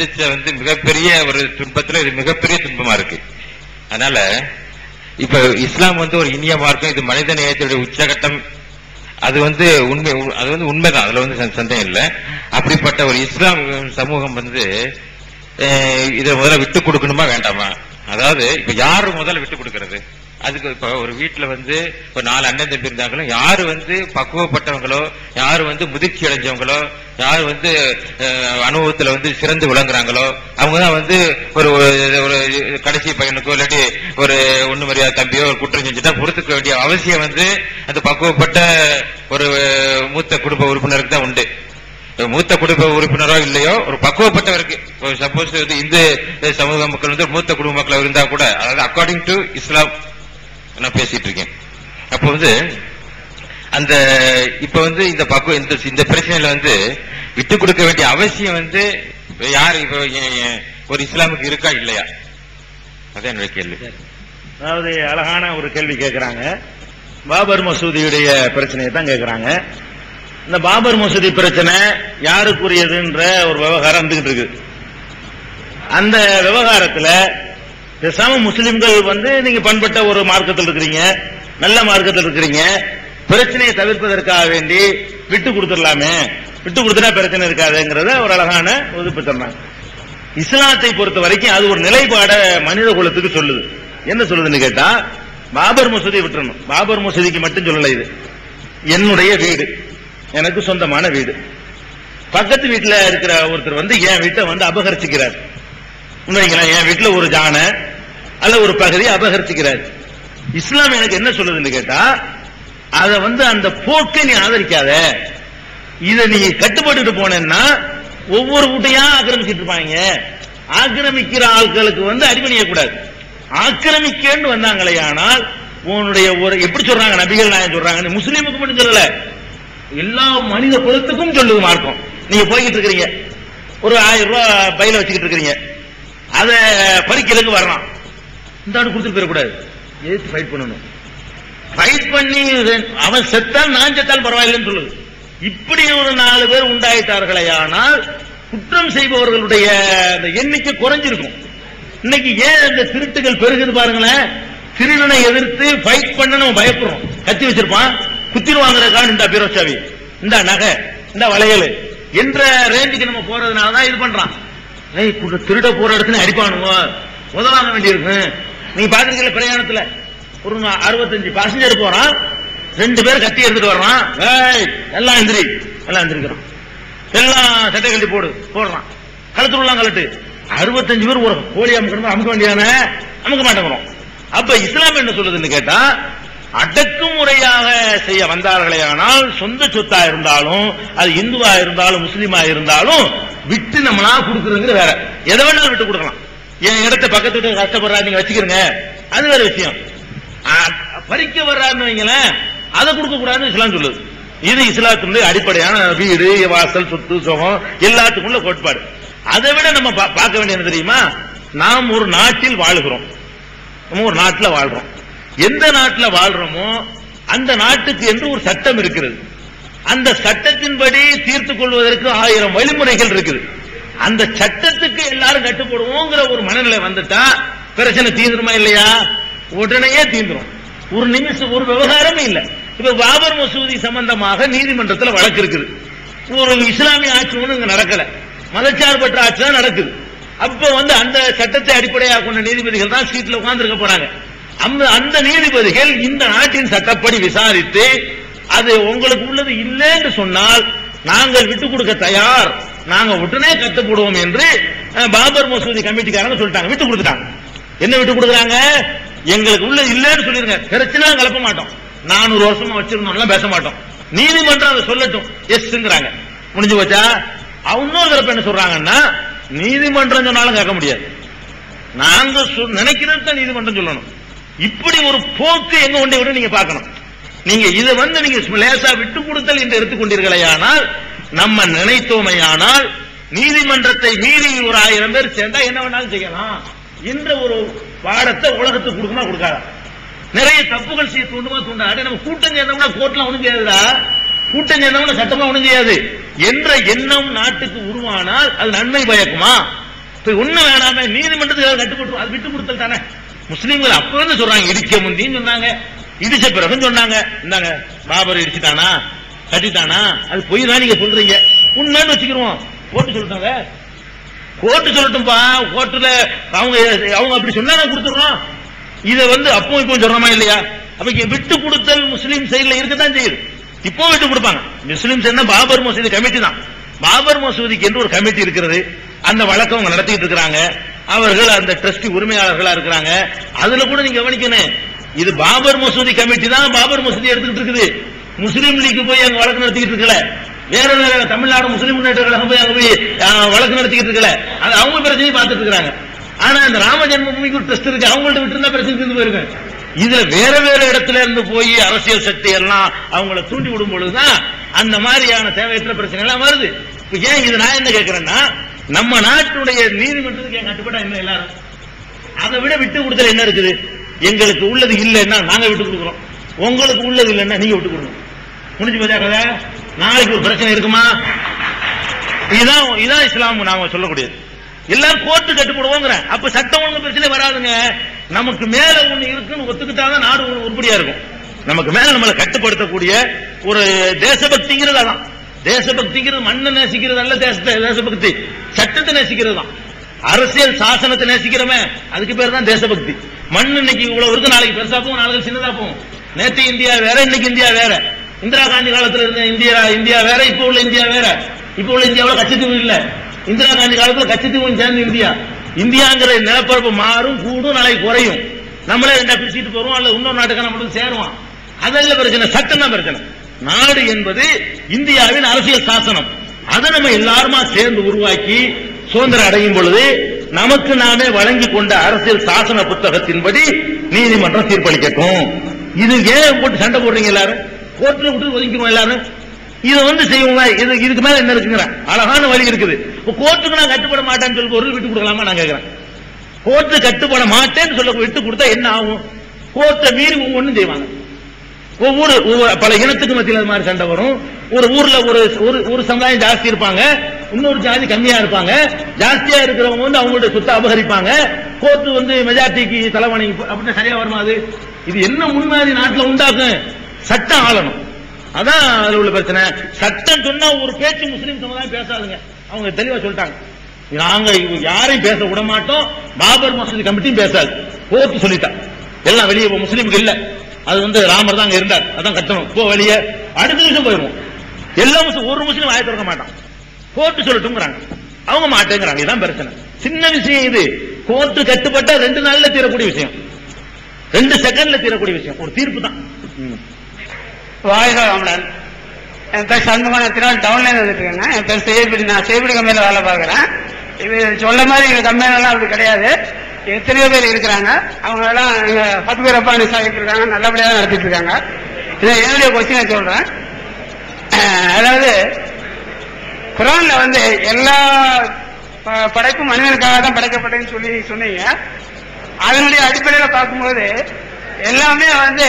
விதிச்ச வந்து மிகப்பெரிய ஒரு துன்பத்துல இது மிகப்பெரிய துன்பமா இருக்கு அதனால இப்ப இஸ்லாம் வந்து ஒரு இனிய மார்க்கம் இது மனித நேயத்துடைய உச்சகட்டம் அது வந்து உண்மை அது வந்து உண்மைதான் அதுல வந்து சந்த- சந்தேகம் இல்லை அப்படிப்பட்ட ஒரு இஸ்லாம் சமூகம் வந்து அஹ், இதை முதல்ல விட்டு கொடுக்கணுமா வேண்டாமா அதாவது இப்ப யாரு முதல்ல விட்டு கொடுக்கறது அதுக்கு இப்ப ஒரு வீட்டுல வந்து ஒரு நாலு அண்ணன் தம்பி இருந்தாங்களும் யாரு வந்து பக்குவப்பட்டவங்களோ யாரு வந்து முதிர்ச்சி அடைஞ்சவங்களோ யார் வந்து அஹ், அனுபவத்துல வந்து சிறந்து விளங்குறாங்களோ அவங்க தான் வந்து ஒரு ஒரு- ஒரு கடைசி பையனுக்கோ இல்லாட்டி ஒரு ஒண்ணு மரியாதை தம்பியோ ஒரு குற்றம் செஞ்சுட்டா பொறுத்துக்க வேண்டிய அவசியம் வந்து அந்த பக்குவப்பட்ட ஒரு மூத்த குடும்ப உறுப்பினருக்கு தான் உண்டு மூத்த குடும்ப உறுப்பினரோ இல்லையோ ஒரு பக்குவப்பட்டவருக்கு சப்போஸ் வந்து இந்து சமூக மக்கள் வந்து மூத்த குடும்ப மக்கள் இருந்தா கூட அதாவது அக்கார்டிங் டு இஸ்லாம் நான் பேசிட்டு இருக்கேன் அப்போ வந்து அந்த இப்ப வந்து இந்த பக்குவ இந்த இந்த பிரச்சனையில வந்து விட்டு கொடுக்க வேண்டிய அவசியம் வந்து யார் இப்போ எ- எ- ஒரு இஸ்லாமுக்கு இருக்கா இல்லையா அதான் என்னுடைய கேள்வி அதாவது அழகான ஒரு கேள்வி கேட்கிறாங்க பாபர் மசூதியுடைய பிரச்சனையை தான் கேட்கிறாங்க இந்த பாபர் மசூதி பிரச்சனை யாருக்குரியதுன்ற ஒரு விவகாரம் இருந்துகிட்டு இருக்கு அந்த விவகாரத்துல பேசாம முஸ்லிம்கள் வந்து நீங்க பண்பட்ட ஒரு மார்க்கத்தில் இருக்கிறீங்க நல்ல மார்க்கத்தில் இருக்கிறீங்க பிரச்சனையை தவிர்ப்பதற்காக வேண்டி விட்டு கொடுத்துடலாமே விட்டு கொடுத்துட்டா பிரச்சனை இருக்காதுங்கிறத ஒரு அழகான ஒதுப்பு சொன்னாங்க இஸ்லாத்தை பொறுத்த வரைக்கும் அது ஒரு நிலைப்பாட மனித குலத்துக்கு சொல்லுது என்ன சொல்லுதுன்னு கேட்டா பாபர் மசூதி விட்டுறணும் பாபர் மசூதிக்கு மட்டும் சொல்லல இது என்னுடைய வீடு எனக்கு சொந்தமான வீடு பக்கத்து வீட்டுல இருக்கிற ஒருத்தர் வந்து என் வீட்டை வந்து அபகரிச்சுக்கிறார் உண்மைங்களா என் வீட்டுல ஒரு ஜானை அல்ல ஒரு பகுதி அபகரிச்சுக்கிறார் இஸ்லாம் எனக்கு என்ன சொல்லுதுன்னு கேட்டா அத வந்து அந்த போக்கை நீ ஆதரிக்காத இத நீ கட்டுப்பட்டுட்டு போனேன்னா ஒவ்வொரு வீட்டையா ஆக்கிரமிச்சிட்டு இருப்பாங்க ஆக்கிரமிக்கிற ஆட்களுக்கு வந்து அடிமணிய கூடாது ஆக்கிரமிக்கன்னு வந்தாங்களே ஆனால் உன்னுடைய ஒரு எப்படி சொல்றாங்க நபிகள் நாயகம் சொல்றாங்க நீ முஸ்லீமுக்கு மட்டும் சொல்லல எல்லா மனித குலத்துக்கும் சொல்லுது மார்க்கம் நீங்க போய்கிட்டு இருக்கிறீங்க ஒரு ஆயிரம் ரூபாய் பையில வச்சுக்கிட்டு இருக்கிறீங்க அத பறிக்கிறதுக்கு வரலாம் இந்த ஆடு கொடுத்துட்டு போயிடக்கூடாது எதிர்த்து ஃபைட் பண்ணணும் ஃபைட் பண்ணி அவன் செத்தால் நான் செத்தால் பரவாயில்லைன்னு சொல்லுது இப்படி ஒரு நாலு பேர் உண்டாயிட்டார்களே ஆனால் குற்றம் செய்பவர்களுடைய அந்த எண்ணிக்கை குறைஞ்சிருக்கும் இன்னைக்கு ஏன் இந்த திருட்டுகள் பெருகுது பாருங்களேன் திருடனை எதிர்த்து ஃபைட் பண்ண நம்ம பயப்படுறோம் கத்தி வச்சிருப்பான் குத்திடுவாங்கிற காரணம் இந்த பீரோசாவி இந்த நகை இந்த வளையல் என்ற ரேஞ்சுக்கு நம்ம போறதுனால தான் இது பண்றான் ஏய் கு- திருட போற இடத்துல அடிப்பானுங்க உதவாங்க வேண்டியிருக்கு நீங்க பாத்துருக்கீங்களா பிரயாணத்துல ஒரு நா- அறுபத்தஞ்சு பாசஞ்சர் போறான் ரெண்டு பேர் கத்தி எடுத்துட்டு வர்றான் ஏய் எல்லாம் எந்திரி எல்லாம் எந்திரிக்கிறோம் எல்லாம் சட்டை கழட்டி போடு போடுறான் கழுத்துல உள்ள கழட்டு அறுபத்தஞ்சு பேர் ஒரு கோழி அமுக்கணும் அமுக்க வேண்டியதானே அமுக்க மாட்டேங்கிறோம் அப்ப இஸ்லாம் என்ன சொல்லுதுன்னு கேட்டா அடக்குமுறையாக செய்ய வந்தார்களே ஆனால் சொந்த சொத்தா இருந்தாலும் அது இந்துவா இருந்தாலும் முஸ்லீமா இருந்தாலும் விட்டு நம்மளா கொடுக்கறதுங்கிற வேற எதை வேணாலும் விட்டு கொடுக்கலாம் என் இடத்த பக்கத்து வீட்டு கஷ்டப்படுறா நீங்க வச்சுக்கிறங்க அது வேற விஷயம் ஆ, பறிக்க வர்றாருன்னு வைங்களேன் அதை கொடுக்க கூடாதுன்னு இஸ்லாம் சொல்லுது இது இஸ்லாத்தினுடைய அடிப்படையான வீடு வாசல் சொத்து சுகம் எல்லாத்துக்குள்ள கோட்பாடு அதை விட நம்ம பா- பார்க்க வேண்டியது தெரியுமா நாம் ஒரு நாட்டில் வாழுகிறோம் நம்ம ஒரு நாட்டுல வாழ்றோம் எந்த நாட்டுல வாழ்றோமோ அந்த நாட்டுக்கு என்று ஒரு சட்டம் இருக்கிறது அந்த சட்டத்தின்படி தீர்த்துக் கொள்வதற்கு ஆயிரம் வழிமுறைகள் இருக்குது அந்த சட்டத்துக்கு எல்லாரும் கட்டுப்படுவோங்கிற ஒரு மனநிலை வந்துட்டா பிரச்சனை தீந்துருமா இல்லையா உடனேயே தீந்துரும் ஒரு நிமிஷம் ஒரு விவகாரமே இல்ல இப்ப பாபர் மசூதி சம்பந்தமாக நீதிமன்றத்தில் வழக்கு இருக்குது ஒரு இஸ்லாமிய ஆட்சி ஒண்ணு இங்க நடக்கல மதச்சார்பற்ற ஆட்சி தான் நடக்குது அப்ப வந்து அந்த சட்டத்தை அடிப்படையாக கொண்ட நீதிபதிகள் தான் சீட்ல உட்கார்ந்திருக்க போறாங்க அந்த அந்த நீதிபதிகள் இந்த நாட்டின் சட்டப்படி விசாரித்து அது உங்களுக்கு உள்ளது இல்லைன்னு சொன்னால் நாங்கள் விட்டு கொடுக்க தயார் நாங்க உடனே கட்டுப்படுவோம் என்று அஹ், பாபர் மசூதி கமிட்டிக்காரங்க சொல்லிட்டாங்க விட்டு கொடுத்துட்டாங்க என்ன விட்டு கொடுக்குறாங்க எங்களுக்கு உள்ள இல்லைன்னு சொல்லிருங்க பிரச்சனை கலப்ப மாட்டோம் நானூறு வருஷமா வச்சிருந்தோம்லாம் பேச மாட்டோம் நீதிமன்றம் அதை சொல்லட்டும் எஸ்ங்கிறாங்க முடிஞ்சு போச்சா அவங்க இன்னொரு தரப்பு என்ன சொல்றாங்கன்னா நீதிமன்றம் சொன்னாலும் கேட்க முடியாது நாங்க சொ- நினைக்கிறது தான் நீதிமன்றம் சொல்லணும் இப்படி ஒரு போக்கு எங்க கொண்டு விட நீங்க பார்க்கணும் நீங்க இதை வந்து நீங்க லேசா விட்டு கொடுத்தல் என்று எடுத்துக்கொண்டீர்களேயானால் நம்ம நினைத்தோமையானால் நீதிமன்றத்தை மீறி ஒரு ஆயிரம் பேர் சேர்ந்தா என்ன வேணாலும் செய்யலாம் என்ற ஒரு பாடத்தை உலகத்துக்கு கொடுக்குமா கொடுக்காதா நிறைய தப்புகள் செய்ய தூண்டுமா தூண்டாது நம்ம கூட்டம் சேர்ந்தோம்னா கோர்ட்ல ஒண்ணும் செய்யாதுடா கூட்டம் சேர்ந்தோம்னா சட்டமா ஒண்ணும் செய்யாது என்ற எண்ணம் நாட்டுக்கு உருவானால் அது நன்மை பயக்குமா இப்ப ஒண்ணு வேணாம நீதிமன்றத்துக்கு கட்டுப்பட்டு அது விட்டு கொடுத்தல் தானே முஸ்லீம்கள் அப்ப இருந்து சொல்றாங்க இடிக்க முந்தின்னு சொன்னாங்க இடிச்ச பிறகு சொன்னாங்க இந்தாங்க பாபர் இடிச்சுட்டானா கட்டிட்டானா அது பொய் தான் நீங்க சொல்றீங்க உண்மைன்னு வச்சுக்கிருவோம் போட்டு சொல்லிட்டாங்க கோர்ட்டு சொல்லட்டும்பா கோர்ட்டுல அவங்க அவங்க அப்படி சொன்னா நான் கொடுத்துறோம் இத வந்து அப்போ இப்போ சொல்றோமா இல்லையா அப்ப இங்க விட்டு கொடுத்தல் முஸ்லீம் சைடுல இருக்கத்தான் செய்யுது இப்போ விட்டு கொடுப்பாங்க முஸ்லீம் சைடுனா பாபர் மசூதி கமிட்டி தான் பாபர் மசூதிக்கு என்று ஒரு கமிட்டி இருக்கிறது அந்த வழக்கம் அவங்க நடத்திட்டு இருக்கிறாங்க அவர்கள் அந்த ட்ரஸ்டி உரிமையாளர்களா இருக்கிறாங்க அதுல கூட நீங்க கவனிக்கணும் இது பாபர் மசூதி கமிட்டி தான் பாபர் மசூதி எடுத்துக்கிட்டு இருக்குது முஸ்லீம் லீக் போய் அங்க வழக்கு நடத்திக்கிட்டு இருக்கல வேற வேற தமிழ்நாடு முஸ்லீம் முன்னேற்ற கழகம் போய் அங்க போய் அஹ், வழக்கு நடத்திக்கிட்டு இருக்கல அது அவங்க பிரச்சனையும் பார்த்துட்டு இருக்காங்க ஆனா அந்த ராம ஜென்மபூமிக்கு ஒரு ட்ரஸ்ட் இருக்கு அவங்கள்ட்ட விட்டு இருந்தா பிரச்சனை தீர்ந்து போயிருங்க இதுல வேற வேற இடத்துல இருந்து போய் அரசியல் சக்தி எல்லாம் அவங்கள தூண்டி விடும் பொழுதுதான் அந்த மாதிரியான தேவையற்ற பிரச்சனை எல்லாம் வருது இப்ப ஏன் இது நான் என்ன கேட்கிறேன்னா நம்ம நாட்டுடைய நீதிமன்றத்துக்கு ஏன் கட்டுப்பட்டா என்ன எல்லாரும் அதை விட விட்டு கொடுத்தல் என்ன இருக்குது எங்களுக்கு உள்ளது இல்லைன்னா நாங்க விட்டு கொடுக்குறோம் உங்களுக்கு உள்ளது இல்லைன்னா நீங்க விட்டு கொடுங்க முடிஞ்சு போச்சா கதை நாளைக்கு ஒரு பிரச்சனை இருக்குமா இதான் இதான் இஸ்லாம் நாம சொல்லக்கூடியது எல்லாரும் கோர்ட்டு கட்டுப்படுவோங்கிறேன் அப்ப சட்டம் ஒழுங்கு பிரச்சனை வராதுங்க நமக்கு மேல ஒண்ணு இருக்குன்னு ஒத்துக்கிட்டாதான் நாடு ஒண்ணு உருப்படியா இருக்கும் நமக்கு மேல நம்மளை கட்டுப்படுத்தக்கூடிய ஒரு தேசபக்திங்கிறது அதான் தேசபக்திங்கிறது மண்ணை நேசிக்கிறது அல்ல தேசத்தை தேசபக்தி சட்டத்தை நேசிக்கிறது தான் அரசியல் சாசனத்தை நேசிக்கிறவன் அதுக்கு பேர் தான் தேசபக்தி மண் இன்னைக்கு இவ்வளவு இருக்கு நாளைக்கு பெருசா போகும் நாளைக்கு சின்னதா போகும் நேத்து இந்தியா வேற இன்னைக்கு இந்தியா வேற இந்திரா காந்தி காலத்துல இருந்த இந்தியா இந்தியா வேற இப்ப உள்ள இந்தியா வேற இப்ப உள்ள இந்தியாவுல கச்சத்தீவு இல்ல இந்திரா காந்தி காலத்துல கச்சத்தீவும் சேர்ந்து இந்தியா இந்தியாங்கிற நிலப்பரப்பு மாறும் கூடும் நாளைக்கு குறையும் நம்மளே ரெண்டா பிரிச்சுட்டு போறோம் அல்ல இன்னொரு நாட்டுக்கு நம்மளுக்கு சேருவான் அதல்ல பிரச்சனை சட்டம் தான் பிரச்சனை நாடு என்பது இந்தியாவின் அரசியல் சாசனம் அதை நம்ம எல்லாருமா சேர்ந்து உருவாக்கி சுதந்திரம் அடையும் பொழுது நமக்கு நாமே வழங்கி கொண்ட அரசியல் சாசன புத்தகத்தின்படி நீதிமன்றம் தீர்ப்பளிக்கட்டும் இது ஏன் போட்டு சண்டை போடுறீங்க எல்லாரும் கோர்ட்ல விட்டு ஒதுக்கிறோம் எல்லாரும் இதை வந்து செய்வோங்க இது இதுக்கு மேல என்ன இருக்குங்கிற அழகான வழி இருக்குது இப்ப கோர்ட்டுக்கு நான் கட்டுப்பட மாட்டேன்னு சொல்லி பொருள் விட்டு கொடுக்கலாமா நான் கேட்கிறேன் கோர்ட்டு கட்டுப்பட மாட்டேன்னு சொல்ல விட்டு கொடுத்தா என்ன ஆகும் கோர்ட்டை மீறி ஒவ்வொன்றும் செய்வாங்க ஒவ்வொரு ஒவ்வொரு பல இனத்துக்கு மத்தியில் அது மாதிரி சண்டை வரும் ஒரு ஊர்ல ஒரு ஒரு ஒரு சமுதாயம் ஜாஸ்தி இருப்பாங்க இன்னொரு ஜாதி கம்மியா இருப்பாங்க ஜாஸ்தியா இருக்கிறவங்க வந்து அவங்களுடைய சொத்தை அபகரிப்பாங்க கோர்ட்டு வந்து மெஜாரிட்டிக்கு தலைவணி அப்படின்னு சரியா வருமா அது இது என்ன முன்மாதிரி நாட்டுல உண்டாக்கும் சட்டம் ஆளணும் அதான் அதுல உள்ள பிரச்சனை சட்டம் சொன்னா ஒரு பேச்சு முஸ்லீம் சமுதாயம் பேசாதுங்க அவங்க தெளிவா சொல்லிட்டாங்க நாங்க இவ யாரையும் பேச விட மாட்டோம் பாபர் மசூதி கமிட்டியும் பேசாது கோர்ட்டு சொல்லிட்டா எல்லாம் வெளியே போ முஸ்லீமுக்கு இல்ல அது வந்து ராமர் தான் அங்க இருந்தார் அதான் கட்டணும் போ வெளியே அடுத்த நிமிஷம் போயிருவோம் எல்லா முஸ்லீம் ஒரு முஸ்லீம் வாய திறக்க மாட்டான் கோர்ட்டு சொல்லட்டும்ங்கிறாங்க அவங்க மாட்டேங்கிறாங்க இதான் பிரச்சனை சின்ன விஷயம் இது கோர்ட்டு கட்டுப்பட்டா ரெண்டு நாள்ல தீரக்கூடிய விஷயம் ரெண்டு செகண்ட்ல தீரக்கூடிய விஷயம் ஒரு தீர்ப்பு தான் ம். வாழ்க வளமுடன் என் பேர் சண்முகத்தினால் டவுன்ல இருந்து வந்துருக்கேங்க என் பேர் செய்யப்படி நான் செய்யப்படி கம்பெனியில் வேலை பார்க்குறேன் இது சொல்ல மாதிரி எங்க கம்பெனிலாம் அப்படி கிடையாது எத்தனையோ பேர் இருக்கிறாங்க அவங்க எல்லாம் எங்க பத்து பேர் அப்பா சாகிட்டு இருக்காங்க நல்லபடியா தான் நடத்திட்டு இருக்காங்க இதை என்னுடைய கொஸ்டினை சொல்றேன் அஹ், அதாவது குரான்ல வந்து எல்லா ப- படைப்பும் மனிதனுக்காக தான் படைக்கப்பட்டதுன்னு சொல்லி சொன்னீங்க அதனுடைய அடிப்படையில பார்க்கும்போது எல்லாமே வந்து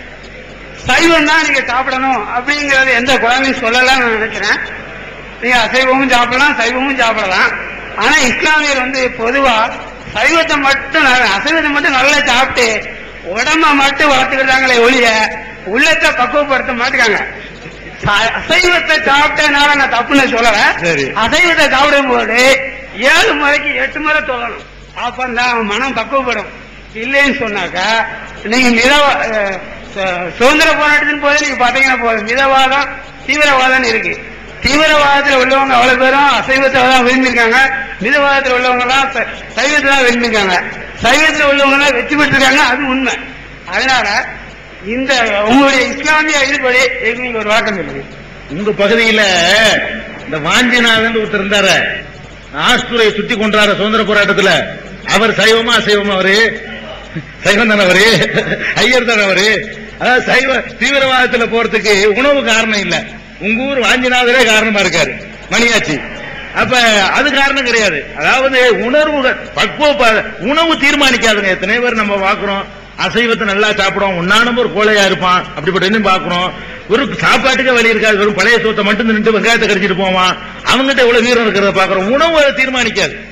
சைவம் தான் நீங்க சாப்பிடணும் அப்படிங்கறது எந்த குழந்தையும் சொல்லலாம் நான் நினைக்கிறேன் நீங்க அசைவமும் சாப்பிடலாம் சைவமும் சாப்பிடலாம் ஆனா இஸ்லாமியர் வந்து பொதுவா சைவத்தை மட்டும் நல்ல- அசைவத்தை மட்டும் நல்லா சாப்பிட்டு உடம்ப மட்டும் வளர்த்துக்கிறாங்களே ஒழிய உள்ளத்தை பக்குவப்படுத்த மாட்டாங்க அசைவத்தை சாப்பிட்டனால நான் தப்புன்னு சொல்லல சரி. அசைவத்தை சாப்பிடும்போது ஏழு முறைக்கு எட்டு முறை சொல்லணும் அப்பந்தான் மனம் பக்குவப்படும் இல்லைன்னு சொன்னாக்கா நீங்க மிதவா அஹ், சு- சுதந்திர போராட்டத்தின் போது நீங்க பாத்தீங்கன்னா போதும் மிதவாதம் தீவிரவாதம் இருக்கு தீவிரவாதத்தில் உள்ளவங்க அவ்வளவு பேரும் அசைவத்தை தான் விரும்பிருக்காங்க மிதவாதத்தில் உள்ளவங்க எல்லாம் ச- சைவத்தை தான் விரும்பிருக்காங்க சைவத்தில் உள்ளவங்க எல்லாம் வெற்றி பெற்றிருக்காங்க அது உண்மை அதனால இந்த உங்களுடைய இஸ்லாமிய இதுபடி எங்களுக்கு நீங்க ஒரு வழக்கம் சொல்லுங்க உங்க பகுதியில இந்த வாஞ்சிநாதன் ஒருத்தர் இருந்தாரு ஆஸ்துரையை சுத்தி கொண்டாரு சுதந்திர போராட்டத்துல அவர் சைவமா அசைவமா அவரு சைவம் தானே அவரு ஐயர் தானே அவரு அதாவது சைவ தீவிரவாதத்துல போறதுக்கு உணவு காரணம் இல்ல உங்க ஊர் வாஞ்சிநாதரே காரணமா இருக்காரு மணியாச்சி அப்ப அது காரணம் கிடையாது அதாவது உணர்வு பக்குவ உணவு தீர்மானிக்காதுங்க எத்தனை பேர் நம்ம பாக்குறோம் அசைவத்தை நல்லா சாப்பிடுவோம் உண்ணானම ஒரு கோழையா இருப்பான் அப்படிப்பட்ட இன்னும் பாக்குறோம் ஒரு சாப்பாட்டுக்கே வழி இருக்காது வெறும் பழைய சோத்தை மட்டும் நின்று வெங்காயத்தை கடிச்சிட்டு போவான் அவங்ககிட்ட எவ்வளவு வீரம் இருக்கிறத பாக்குறோம் உணவு அதை தீர்மானிக்காது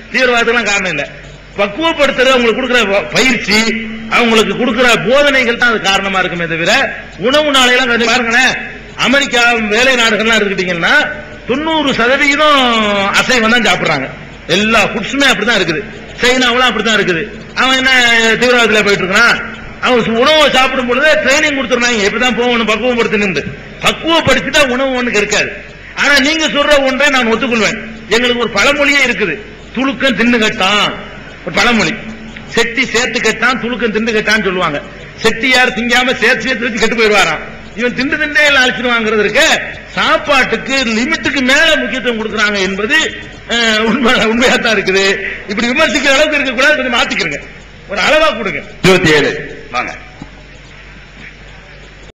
தீவிரவாதத்துக்குலாம் காரணம் இல்ல பக்குவப்படுத்துறது அவங்களுக்கு கொடுக்கிற வ- பயிற்சி அவங்களுக்கு கொடுக்கிற போதனைகள் தான் அது காரணமா இருக்குமே தவிர உணவு நாளையெல்லாம் கொஞ்சம் பாருங்களேன் அமெரிக்கா வேலை நாடுகள்லாம் எடுத்துக்கிட்டீங்கன்னா தொண்ணூறு சதவிகிதம் அசைவம் தான் சாப்பிடுறாங்க எல்லா ஃபுட்ஸுமே அப்படிதான் இருக்குது சைனாவுலாம் அப்படித்தான் இருக்குது அவன் என்ன தீவிரவாதத்துல போயிட்டு இருக்கான் அவன் உணவை சாப்பிடும் பொழுது ட்ரைனிங் கொடுத்துருந்தாங்க எப்படிதான் போகணும் பக்குவப்படுத்தணும் பக்குவப்படுத்திட்டா உணவு ஒண்ணுக்கு இருக்காது ஆனா நீங்க சொல்ற ஒன்றை நான் ஒத்துக்கொள்வேன் எங்களுக்கு ஒரு பழமொழியே இருக்குது துளுக்கம் தின்னு கட்டான் ஒரு பழமொழி செட்டி சேர்த்து கட்டான் துளுக்கம் தின்னு கட்டான்னு சொல்லுவாங்க செட்டியார் திங்காம சேர்த்து சேர்த்து வச்சு கெட்டு போயிடுவாராம் இவன் திண்டு திண்டே எல்லாம் அழிச்சிருவாங்கிறது இருக்க சாப்பாட்டுக்கு லிமிட்டுக்கு மேல முக்கியத்துவம் கொடுக்கறாங்க என்பது அஹ், உண்மை உண்மையா தான் இருக்குது இப்படி விமர்சிக்கிற அளவுக்கு இருக்க கூடாது கொஞ்சம் மாத்திக்கிறங்க ஒரு அளவா கொடுங்க இருபத்தி ஏழு வாங்க